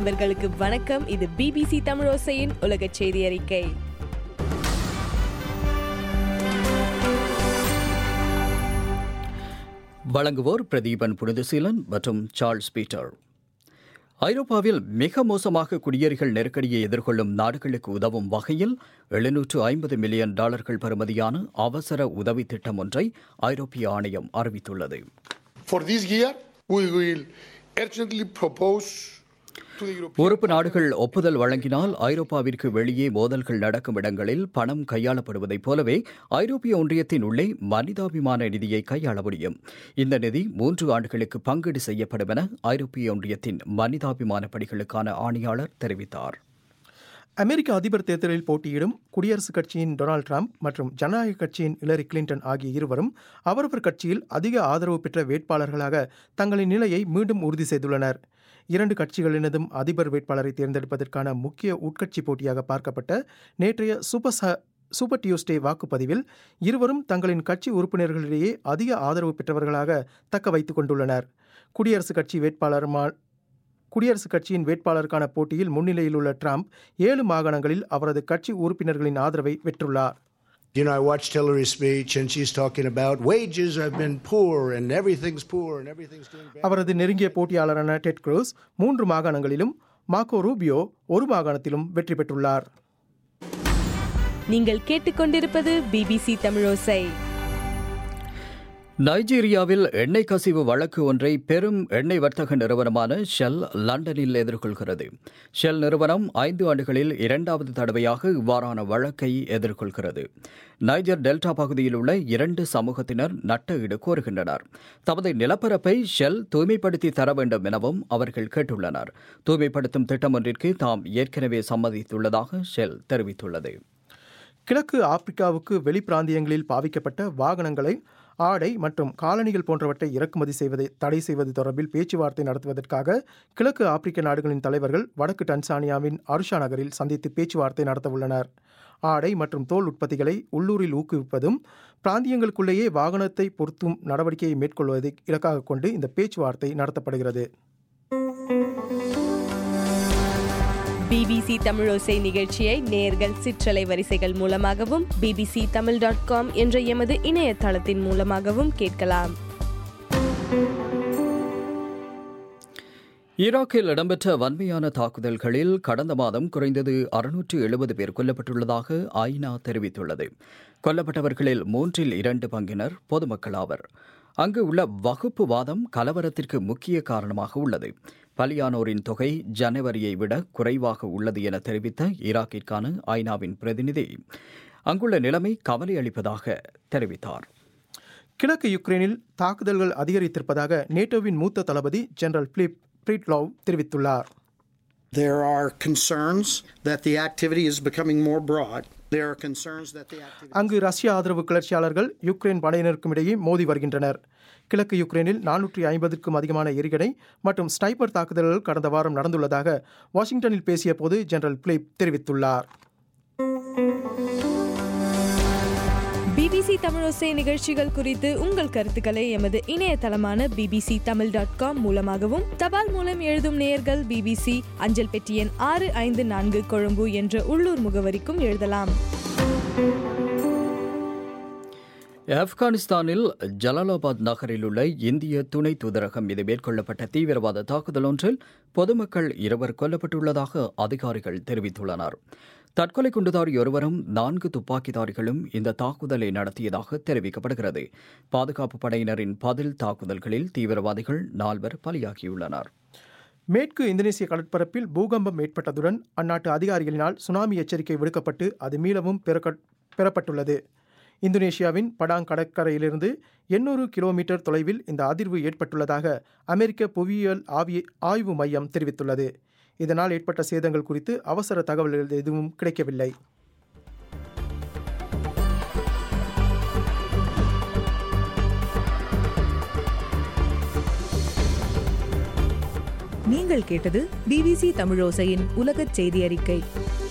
நண்பர்களுக்கு வணக்கம் இது பிபிசி தமிழோசையின் உலக செய்தி அறிக்கை வழங்குவோர் பிரதீபன் புனிதசீலன் மற்றும் சார்ல்ஸ் பீட்டர் ஐரோப்பாவில் மிக மோசமாக குடியேறிகள் நெருக்கடியை எதிர்கொள்ளும் நாடுகளுக்கு உதவும் வகையில் எழுநூற்று ஐம்பது மில்லியன் டாலர்கள் பெறுமதியான அவசர உதவி திட்டம் ஒன்றை ஐரோப்பிய ஆணையம் அறிவித்துள்ளது For this year, we will urgently propose to the European உறுப்பு நாடுகள் ஒப்புதல் வழங்கினால் ஐரோப்பாவிற்கு வெளியே மோதல்கள் நடக்கும் இடங்களில் பணம் கையாளப்படுவதைப் போலவே ஐரோப்பிய ஒன்றியத்தின் உள்ளே மனிதாபிமான நிதியை கையாள முடியும் இந்த நிதி மூன்று ஆண்டுகளுக்கு பங்கீடு செய்யப்படும் என ஐரோப்பிய ஒன்றியத்தின் மனிதாபிமான பணிகளுக்கான ஆணையாளர் தெரிவித்தார் அமெரிக்க அதிபர் தேர்தலில் போட்டியிடும் குடியரசுக் கட்சியின் டொனால்ட் ட்ரம்ப் மற்றும் ஜனநாயக கட்சியின் ஹிலரி கிளின்டன் ஆகிய இருவரும் அவரவர் கட்சியில் அதிக ஆதரவு பெற்ற வேட்பாளர்களாக தங்களின் நிலையை மீண்டும் உறுதி செய்துள்ளனர் இரண்டு கட்சிகளினதும் அதிபர் வேட்பாளரை தேர்ந்தெடுப்பதற்கான முக்கிய உட்கட்சி போட்டியாக பார்க்கப்பட்ட நேற்றைய சூப்பர் ச சூப்பர் டியூஸ்டே வாக்குப்பதிவில் இருவரும் தங்களின் கட்சி உறுப்பினர்களிடையே அதிக ஆதரவு பெற்றவர்களாக தக்க வைத்துக் கொண்டுள்ளனர் குடியரசுக் கட்சி வேட்பாளருமா குடியரசுக் கட்சியின் வேட்பாளருக்கான போட்டியில் முன்னிலையில் உள்ள ட்ரம்ப் ஏழு மாகாணங்களில் அவரது கட்சி உறுப்பினர்களின் ஆதரவை பெற்றுள்ளார் You know, I watched Hillary's speech, and she's talking about wages have been poor, and everything's poor, and everything's doing bad. அவரது நெருங்கிய போட்டியாளரான டெட் க்ரூஸ் மூன்று மாகாணங்களிலும் மார்க்கோ ரூபியோ ஒரு மாகாணத்திலும் வெற்றி பெற்றுள்ளார் நீங்கள் கேட்டுக்கொண்டிருப்பது பிபிசி தமிழோசை நைஜீரியாவில் எண்ணெய் கசிவு வழக்கு ஒன்றை பெரும் எண்ணெய் வர்த்தக நிறுவனமான ஷெல் லண்டனில் எதிர்கொள்கிறது ஷெல் நிறுவனம் ஐந்து ஆண்டுகளில் இரண்டாவது தடவையாக இவ்வாறான வழக்கை எதிர்கொள்கிறது நைஜர் டெல்டா பகுதியில் உள்ள இரண்டு சமூகத்தினர் நட்ட ஈடு கோருகின்றனர் தமது நிலப்பரப்பை ஷெல் தூய்மைப்படுத்தி தர வேண்டும் எனவும் அவர்கள் கேட்டுள்ளனர் தூய்மைப்படுத்தும் திட்டம் ஒன்றிற்கு தாம் ஏற்கனவே சம்மதித்துள்ளதாக ஷெல் தெரிவித்துள்ளது கிழக்கு ஆப்பிரிக்காவுக்கு வெளிப்பிராந்தியங்களில் பாவிக்கப்பட்ட வாகனங்களை ஆடை மற்றும் காலணிகள் போன்றவற்றை இறக்குமதி செய்வதை தடை செய்வது தொடர்பில் பேச்சுவார்த்தை நடத்துவதற்காக கிழக்கு ஆப்பிரிக்க நாடுகளின் தலைவர்கள் வடக்கு டன்சானியாவின் அருஷா நகரில் சந்தித்து பேச்சுவார்த்தை நடத்தவுள்ளனர் ஆடை மற்றும் தோல் உற்பத்திகளை உள்ளூரில் ஊக்குவிப்பதும் பிராந்தியங்களுக்குள்ளேயே வாகனத்தை பொருத்தும் நடவடிக்கையை மேற்கொள்வதை இலக்காக கொண்டு இந்த பேச்சுவார்த்தை நடத்தப்படுகிறது பிபிசி தமிழோசை நிகழ்ச்சியை நேர்கள் சிற்றலை வரிசைகள் மூலமாகவும் பிபிசி தமிழ் டாட் காம் என்ற எமது இணையதளத்தின் மூலமாகவும் கேட்கலாம் ஈராக்கில் இடம்பெற்ற வன்மையான தாக்குதல்களில் கடந்த மாதம் குறைந்தது அறுநூற்று எழுபது பேர் கொல்லப்பட்டுள்ளதாக ஐநா தெரிவித்துள்ளது கொல்லப்பட்டவர்களில் மூன்றில் இரண்டு பங்கினர் பொதுமக்கள் ஆவர் அங்கு உள்ள வகுப்பு வாதம் கலவரத்திற்கு முக்கிய காரணமாக உள்ளது பலியானோரின் தொகை ஜனவரியை விட குறைவாக உள்ளது என தெரிவித்த ஈராக்கிற்கான ஐநாவின் பிரதிநிதி அங்குள்ள நிலைமை கவலை அளிப்பதாக தெரிவித்தார் கிழக்கு யுக்ரைனில் தாக்குதல்கள் அதிகரித்திருப்பதாக நேட்டோவின் மூத்த தளபதி ஜெனரல் பிலிப் பிரீட்லோவ் தெரிவித்துள்ளார் There are concerns that the activity is becoming more broad. There are concerns that the activity. அங்கு ரஷ்ய ஆதரவு கிளர்ச்சியாளர்கள் யுக்ரைன் படையினருக்கும் இடையே மோதி வருகின்றனர் கிழக்கு யுக்ரைனில் நானூற்றி ஐம்பதுக்கும் அதிகமான எரிகடை மற்றும் ஸ்னைப்பர் தாக்குதல்கள் கடந்த வாரம் நடந்துள்ளதாக வாஷிங்டனில் பேசிய போது ஜெனரல் பிலிப் தெரிவித்துள்ளார் பிபிசி தமிழோசை நிகழ்ச்சிகள் குறித்து உங்கள் கருத்துக்களை எமது இணையதளமான பிபிசி தமிழ் டாட் காம் மூலமாகவும் தபால் மூலம் எழுதும் நேயர்கள் பிபிசி அஞ்சல் பெட்டி எண் ஆறு ஐந்து நான்கு கொழும்பு என்ற உள்ளூர் முகவரிக்கும் எழுதலாம் ஆப்கானிஸ்தானில் ஜலாலாபாத் நகரில் உள்ள இந்திய துணை தூதரகம் மீது மேற்கொள்ளப்பட்ட தீவிரவாத தாக்குதல் ஒன்றில் பொதுமக்கள் இருவர் கொல்லப்பட்டுள்ளதாக அதிகாரிகள் தெரிவித்துள்ளனர் தற்கொலை குண்டுதாரி ஒருவரும் நான்கு துப்பாக்கிதாரிகளும் இந்த தாக்குதலை நடத்தியதாக தெரிவிக்கப்படுகிறது பாதுகாப்பு படையினரின் பதில் தாக்குதல்களில் தீவிரவாதிகள் நால்வர் பலியாகியுள்ளனர் மேற்கு இந்தோனேசிய கடற்பரப்பில் பூகம்பம் ஏற்பட்டதுடன் அந்நாட்டு அதிகாரிகளினால் சுனாமி எச்சரிக்கை விடுக்கப்பட்டு அது மீளவும் பெறக்க- பெறப்பட்டுள்ளது இந்தோனேஷியாவின் படாங் கடற்கரையிலிருந்து எண்ணூறு கிலோமீட்டர் தொலைவில் இந்த அதிர்வு ஏற்பட்டுள்ளதாக அமெரிக்க புவியியல் ஆவி ஆய்வு மையம் தெரிவித்துள்ளது இதனால் ஏற்பட்ட சேதங்கள் குறித்து அவசர தகவல்கள் எதுவும் கிடைக்கவில்லை நீங்கள் கேட்டது பிபிசி தமிழோசையின் உலகச் செய்தி அறிக்கை